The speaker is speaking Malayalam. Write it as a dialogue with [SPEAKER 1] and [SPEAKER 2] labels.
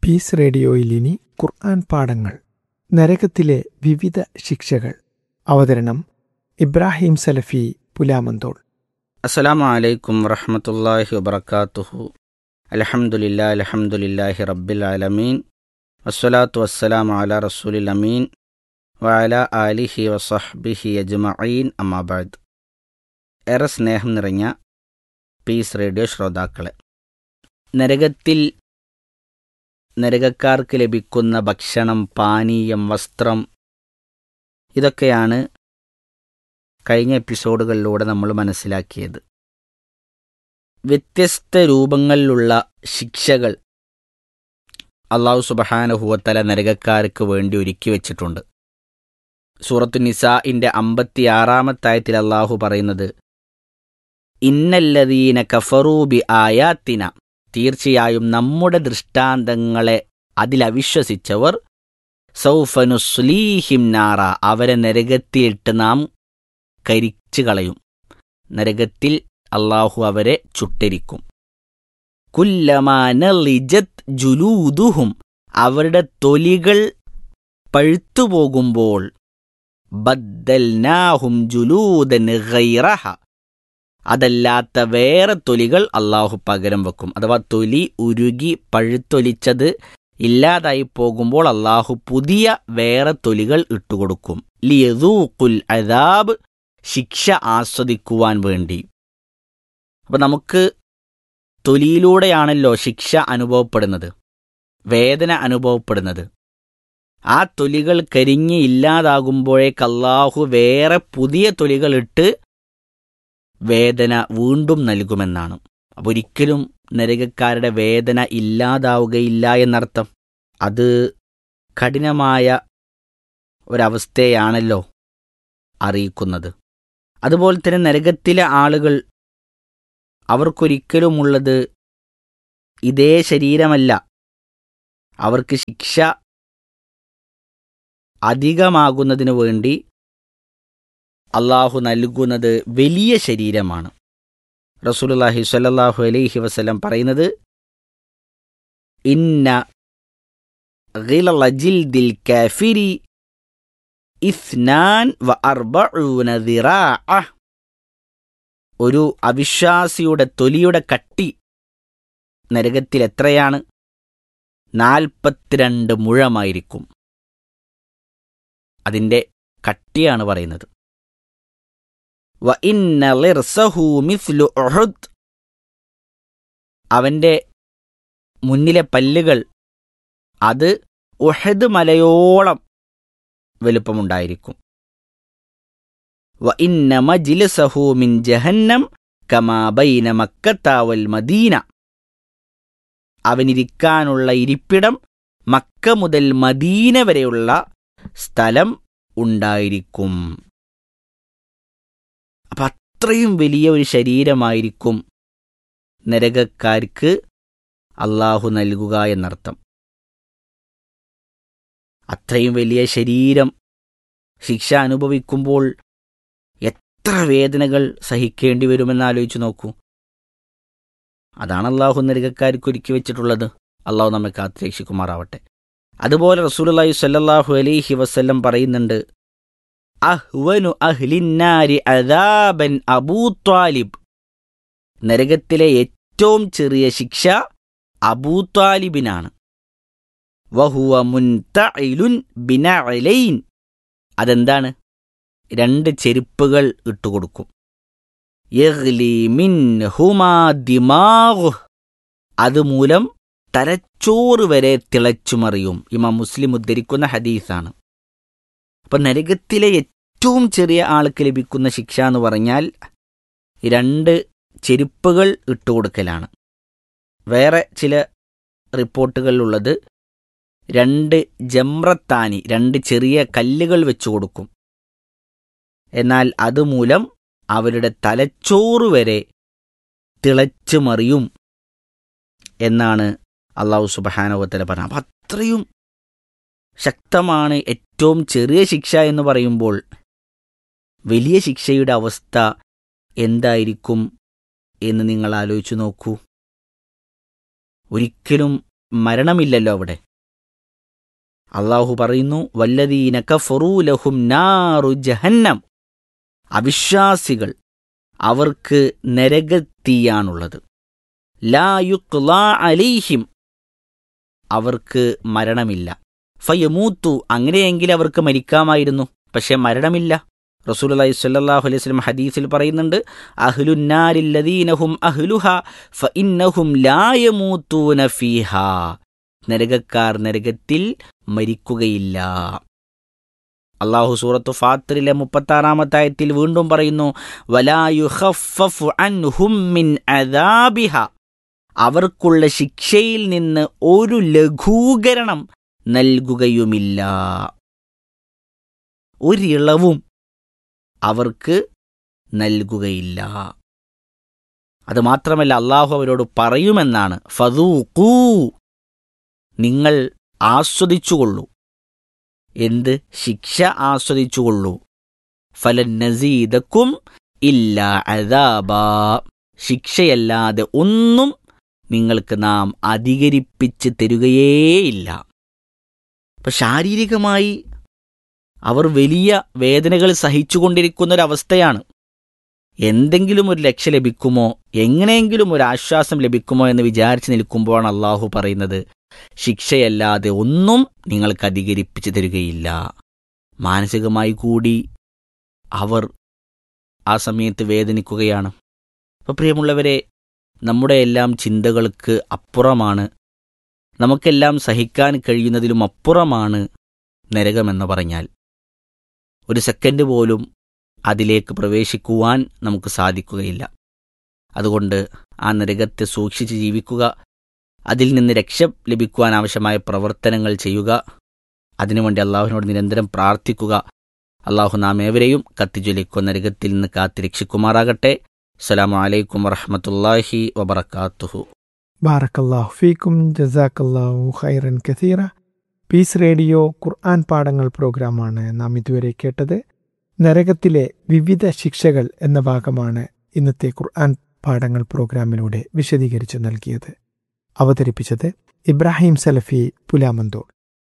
[SPEAKER 1] പീസ് റേഡിയോയിൽ ഇനി ഖുർആൻ പാഠങ്ങൾ നരകത്തിലെ വിവിധ ശിക്ഷകൾ അവതരണം ഇബ്രാഹിം സലഫി പുലാമന്തോൾ
[SPEAKER 2] അസ്സലാമു അലൈക്കും വറഹമത്തല്ലാഹി വബർക്കാത്തുഹു അലഹമുല്ലാ അലഹമുല്ലാഹി റബ്ബിൽ ആലമീൻ വസ്സലാത്തു വസ്സലാം അല റസൂലിൽ അമീൻ വഅല ആലിഹി വസഹ്ബിഹി അജ്മഈൻ അമ്മാബാദ് ഏറെ സ്നേഹം നിറഞ്ഞ പീസ് റേഡിയോ ശ്രോതാക്കളെ നരകത്തിൽ നരകക്കാർക്ക് ലഭിക്കുന്ന ഭക്ഷണം പാനീയം വസ്ത്രം ഇതൊക്കെയാണ് കഴിഞ്ഞ എപ്പിസോഡുകളിലൂടെ നമ്മൾ മനസ്സിലാക്കിയത് വ്യത്യസ്ത രൂപങ്ങളിലുള്ള ശിക്ഷകൾ അള്ളാഹു സുബഹാനഹുവത്തല നരകക്കാർക്ക് വേണ്ടി ഒരുക്കി വെച്ചിട്ടുണ്ട് സൂറത്തു നിസാഇന്റെ അമ്പത്തിയാറാമത്തായത്തിൽ അള്ളാഹു പറയുന്നത് ഇന്നല്ലതീന കഫറൂബി ആയാത്തിന തീർച്ചയായും നമ്മുടെ ദൃഷ്ടാന്തങ്ങളെ അതിലവിശ്വസിച്ചവർ സൗഫനുസ്ലീഹിം നാറ അവരെ നരകത്തിലിട്ട് നാം കരിച്ചു കളയും നരകത്തിൽ അള്ളാഹു അവരെ ചുട്ടരിക്കും കുല്ലമാനലിജത് ജുലൂദുഹും അവരുടെ തൊലികൾ പഴുത്തുപോകുമ്പോൾ ബദ്ദൽനാഹും ജുലൂദൻ ഗൈറഹ അതല്ലാത്ത വേറെ തൊലികൾ അള്ളാഹു പകരം വെക്കും അഥവാ തൊലി ഉരുകി പഴുത്തൊലിച്ചത് ഇല്ലാതായി പോകുമ്പോൾ അള്ളാഹു പുതിയ വേറെ തൊലികൾ ഇട്ടുകൊടുക്കും ലിയദൂഖുൽ അദാബ് ശിക്ഷ ആസ്വദിക്കുവാൻ വേണ്ടി അപ്പം നമുക്ക് തൊലിയിലൂടെയാണല്ലോ ശിക്ഷ അനുഭവപ്പെടുന്നത് വേദന അനുഭവപ്പെടുന്നത് ആ തൊലികൾ കരിഞ്ഞ് ഇല്ലാതാകുമ്പോഴേക്ക് അള്ളാഹു വേറെ പുതിയ തൊലികൾ ഇട്ട് വേദന വീണ്ടും നൽകുമെന്നാണ് അപ്പോൾ ഒരിക്കലും നരകക്കാരുടെ വേദന ഇല്ലാതാവുകയില്ല എന്നർത്ഥം അത് കഠിനമായ ഒരവസ്ഥയാണല്ലോ അറിയിക്കുന്നത് അതുപോലെ തന്നെ നരകത്തിലെ ആളുകൾ അവർക്കൊരിക്കലുമുള്ളത് ഇതേ ശരീരമല്ല അവർക്ക് ശിക്ഷ അധികമാകുന്നതിനു വേണ്ടി അള്ളാഹു നൽകുന്നത് വലിയ ശരീരമാണ് റസൂലുള്ളാഹി സ്വല്ലല്ലാഹു അലൈഹി വസല്ലം പറയുന്നത് ഇന്ന ഗിലജിൽദിൽ കാഫിരി ഇസ്നാൻ വ അർബഊന ദിറാഅ ഒരു അവിശ്വാസിയുടെ തൊലിയുടെ കട്ടി നരകത്തിൽ എത്രയാണ് നാൽപ്പത്തിരണ്ട് മുഴമായിരിക്കും അതിൻ്റെ കട്ടിയാണ് പറയുന്നത് വ ഇന്ന ലിർസഹു മിസ്ലു ഉഹുദ് അവൻ്റെ മുന്നിലെ പല്ലുകൾ അത് ഉഹദ് മലയോളം വലുപ്പമുണ്ടായിരിക്കും വ ഇന്ന മജ്ലിസഹു മിൻ ജഹന്നം കമാ ബൈന മക്കത്ത വൽ മദീന അവനിരിക്കാനുള്ള ഇരിപ്പിടം മക്ക മുതൽ മദീന വരെയുള്ള സ്ഥലം ഉണ്ടായിരിക്കും അപ്പം അത്രയും വലിയ ഒരു ശരീരമായിരിക്കും നരകക്കാർക്ക് അള്ളാഹു നൽകുക എന്നർത്ഥം അത്രയും വലിയ ശരീരം ശിക്ഷ അനുഭവിക്കുമ്പോൾ എത്ര വേദനകൾ സഹിക്കേണ്ടി വരുമെന്ന് ആലോചിച്ചു നോക്കൂ അതാണ് അള്ളാഹു നരകക്കാർക്ക് ഒരുക്കി വെച്ചിട്ടുള്ളത് അള്ളാഹു നമ്മെ കാത്തുരക്ഷിക്കുമാറാവട്ടെ അതുപോലെ റസൂലി സല്ലാഹു അലൈഹി വസ്ല്ലം പറയുന്നുണ്ട് അഹ്വനു അഹ്ലിന്നാരി അദാബൻ അബൂ ത്വാലിബ് നരകത്തിലെ ഏറ്റവും ചെറിയ ശിക്ഷ അബൂ ത്വാലിബിനാണ് വഹുവ മുൻതഇലുൻ ബിനഅലൈൻ അതെന്താണ് രണ്ട് ചെരുപ്പുകൾ ഇട്ടുകൊടുക്കും യഗ്ലി മിൻഹുമാ ദിമാഗുഹ് അതുമൂലം തലച്ചോറ് വരെ തിളച്ചുമറിയും ഇമാം മുസ്ലിം ഉദ്ധരിക്കുന്ന ഹദീസാണ് അപ്പം നരകത്തിലെ ഏറ്റവും ചെറിയ ആൾക്ക് ലഭിക്കുന്ന ശിക്ഷ എന്ന് പറഞ്ഞാൽ രണ്ട് ചെരുപ്പുകൾ ഇട്ടുകൊടുക്കലാണ് വേറെ ചില റിപ്പോർട്ടുകളിലുള്ളത് രണ്ട് ജമ്രത്താനി രണ്ട് ചെറിയ കല്ലുകൾ വെച്ചു കൊടുക്കും എന്നാൽ അതുമൂലം അവരുടെ തലച്ചോറ് വരെ തിളച്ചു മറിയും എന്നാണ് അള്ളാഹു സുബഹാനവത്തല പറഞ്ഞത് അപ്പം അത്രയും ശക്തമാണ് ഏറ്റവും ചെറിയ ശിക്ഷ എന്ന് പറയുമ്പോൾ വലിയ ശിക്ഷയുടെ അവസ്ഥ എന്തായിരിക്കും എന്ന് നിങ്ങൾ ആലോചിച്ചു നോക്കൂ ഒരിക്കലും മരണമില്ലല്ലോ അവിടെ അള്ളാഹു പറയുന്നു വല്ലദീന കഫറൂലഹും നാറു ജഹന്നം അവിശ്വാസികൾ അവർക്ക് നരകത്തീയാണുള്ളത് ലാ യുക്ലാ അലൈഹിം അവർക്ക് മരണമില്ല ഫയമൂത്തു അങ്ങനെയെങ്കിൽ അവർക്ക് മരിക്കാമായിരുന്നു പക്ഷെ മരണമില്ല റസൂലി സ്വല്ലല്ലാഹു അലൈഹി വസല്ലം ഹദീസിൽ പറയുന്നുണ്ട് അഹ്ലുന്നാരില്ലദീനഹും അഹ്ലുഹ ഫഇന്നഹും ലാ യമൂത്തൂന ഫീഹാ നരകക്കാർ നരകത്തിൽ മരിക്കുകയില്ല അള്ളാഹു സൂറത്തു ഫാത്തിറിലെ മുപ്പത്താറാമത്തെ ആയത്തിൽ വീണ്ടും പറയുന്നു വലായുഹഫഫു അൻഹും മിൻ അദാബിഹ അവർക്കുള്ള ശിക്ഷയിൽ നിന്ന് ഒരു ലഘൂകരണം നൽകുകയുമില്ല ഒരിളവും അവർക്ക് നൽകുകയില്ല അത് മാത്രമല്ല അള്ളാഹു അവരോട് പറയുമെന്നാണ് ഫതൂക്കൂ നിങ്ങൾ ആസ്വദിച്ചുകൊള്ളൂ എന്ത് ശിക്ഷ ആസ്വദിച്ചുകൊള്ളൂ ഫലൻ നസീദക്കും ഇല്ല അദാബാ ശിക്ഷയല്ലാതെ ഒന്നും നിങ്ങൾക്ക് നാം അധികരിപ്പിച്ച് തരുകയേയില്ല അപ്പൊ ശാരീരികമായി അവർ വലിയ വേദനകൾ സഹിച്ചുകൊണ്ടിരിക്കുന്ന ഒരവസ്ഥയാണ് എന്തെങ്കിലും ഒരു രക്ഷ ലഭിക്കുമോ എങ്ങനെയെങ്കിലും ഒരു ആശ്വാസം ലഭിക്കുമോ എന്ന് വിചാരിച്ച് നിൽക്കുമ്പോഴാണ് അള്ളാഹു പറയുന്നത് ശിക്ഷയല്ലാതെ ഒന്നും നിങ്ങൾക്ക് അധികരിപ്പിച്ചു തരികയില്ല മാനസികമായി കൂടി അവർ ആ സമയത്ത് വേദനിക്കുകയാണ് അപ്പോൾ പ്രിയമുള്ളവരെ നമ്മുടെ എല്ലാം ചിന്തകൾക്ക് അപ്പുറമാണ് നമുക്കെല്ലാം സഹിക്കാൻ കഴിയുന്നതിലും അപ്പുറമാണ് നരകമെന്ന് പറഞ്ഞാൽ ഒരു സെക്കൻഡ് പോലും അതിലേക്ക് പ്രവേശിക്കുവാൻ നമുക്ക് സാധിക്കുകയില്ല അതുകൊണ്ട് ആ നരകത്തെ സൂക്ഷിച്ച് ജീവിക്കുക അതിൽ നിന്ന് രക്ഷ ലഭിക്കുവാൻ ആവശ്യമായ പ്രവർത്തനങ്ങൾ ചെയ്യുക അതിനുവേണ്ടി അള്ളാഹുവിനോട് നിരന്തരം പ്രാർത്ഥിക്കുക അള്ളാഹു നാം ഏവരെയും കത്തിജ്വലിക്കുന്ന നരകത്തിൽ നിന്ന് കാത്തി രക്ഷിക്കുമാറാകട്ടെ അസ്സലാമു അലൈക്കും വറഹമത്തല്ലാഹി വബർക്കാത്തുഹു
[SPEAKER 1] ബാറക്കല്ലാഹു ഫീക്കും ജസാക്കല്ലാഹു ഖൈറൻ കസീറ പീസ് റേഡിയോ ഖുർആൻ പാഠങ്ങൾ പ്രോഗ്രാമാണ് നാം ഇതുവരെ കേട്ടത് നരകത്തിലെ വിവിധ ശിക്ഷകൾ എന്ന ഭാഗമാണ് ഇന്നത്തെ ഖുർആൻ പാഠങ്ങൾ പ്രോഗ്രാമിലൂടെ വിശദീകരിച്ചു നൽകിയത് അവതരിപ്പിച്ചത് ഇബ്രാഹിം സലഫി പുലാമന്തോൾ